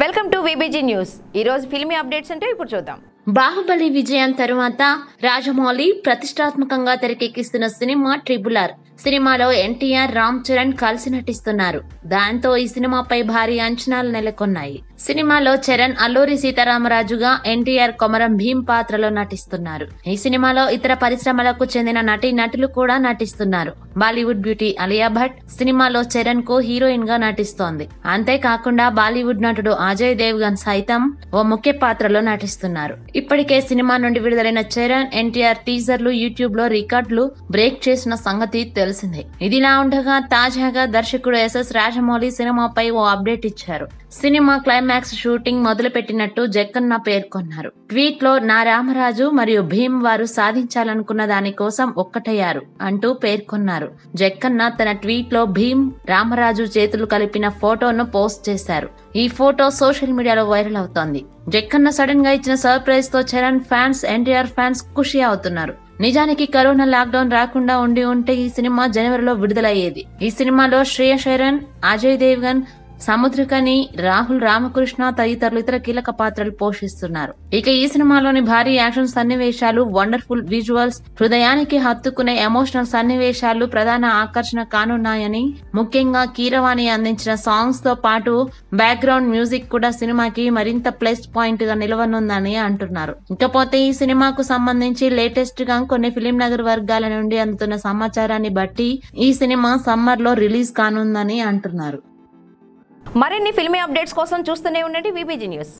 welcome to VBG news ఈ రోజు filmy updates అంటే ఇప్పుడు చూద్దాం బాహుబలి విజయం తరువాత రాజమౌళి ప్రతిష్టాత్మకంగా తెరకెక్కిస్తున్న సినిమా ట్రిబుల్ ఆర్ సినిమాలో ఎన్టీఆర్ రామ్ చరణ్ కలిసి నటిస్తున్నారు దాంతో ఈ సినిమాపై భారీ అంచనాలు నెలకొన్నాయి సినిమాలో చరణ్ అల్లూరి సీతారామరాజుగా ఎన్టీఆర్ కొమరం భీం పాత్రలో నటిస్తున్నారు ఈ సినిమాలో ఇతర పరిశ్రమలకు చెందిన నటి నటులు కూడా నటిస్తున్నారు బాలీవుడ్ బ్యూటీ అలియా భట్ సినిమాలో చరణ్ కు హీరోయిన్ గా నటిస్తోంది అంతేకాకుండా బాలీవుడ్ నటుడు అజయ్ దేవ్గన్ సైతం ఓ ముఖ్య పాత్రలో నటిస్తున్నారు ఇప్పటికే సినిమా నుండి విడుదలైన చరణ్ ఎన్టీఆర్ టీజర్లు యూట్యూబ్ లో రికార్డులు బ్రేక్ చేసిన సంగతి తెలిసిందే ఇదిలా ఉండగా తాజాగా దర్శకుడు ఎస్ఎస్ రాజమౌళి సినిమాపై ఓ అప్డేట్ ఇచ్చారు సినిమా క్లైమాక్స్ షూటింగ్ మొదలు పెట్టినట్టు జక్కన్న పేర్కొన్నారు ట్వీట్ లో నా రామరాజు మరియు భీమ్ వారు సాధించాలనుకున్న దానికోసం ఒక్కటయ్యారు అంటూ పేర్కొన్నారు జక్కన్న తన ట్వీట్ లో భీమ్ రామరాజు చేతులు కలిపిన ఫోటోను పోస్ట్ చేశారు ఈ ఫోటో సోషల్ మీడియాలో వైరల్ అవుతోంది జక్కన్న సడన్ గా ఇచ్చిన సర్ప్రైజ్ తో చరణ్ ఫ్యాన్స్ ఎన్టీఆర్ ఫ్యాన్స్ ఖుషి అవుతున్నారు నిజానికి కరోనా లాక్డౌన్ రాకుండా ఉండి ఉంటే ఈ సినిమా జనవరిలో విడుదలయ్యేది ఈ సినిమాలో శ్రేయ శరణ్ అజయ్ దేవ్గన్ సముద్రకని రాహుల్ రామకృష్ణ తదితరులు ఇతర కీలక పాత్రలు పోషిస్తున్నారు ఇక ఈ సినిమాలోని భారీ యాక్షన్ సన్నివేశాలు వండర్ఫుల్ విజువల్స్ హృదయానికి హత్తుకునే ఎమోషనల్ సన్నివేశాలు ప్రధాన ఆకర్షణ కానున్నాయని ముఖ్యంగా కీరవాణి అందించిన సాంగ్స్ తో పాటు బ్యాక్గ్రౌండ్ మ్యూజిక్ కూడా సినిమాకి మరింత ప్లస్ పాయింట్ గా నిలవనుందని అంటున్నారు ఇకపోతే ఈ సినిమాకు సంబంధించి లేటెస్ట్ గా కొన్ని ఫిలిం నగర్ వర్గాల నుండి అందుతున్న సమాచారాన్ని బట్టి ఈ సినిమా సమ్మర్ లో రిలీజ్ కానుందని అంటున్నారు మరిన్ని ఫిల్మీ అప్డేట్స్ కోసం చూస్తూనే ఉండండి విబిజీ న్యూస్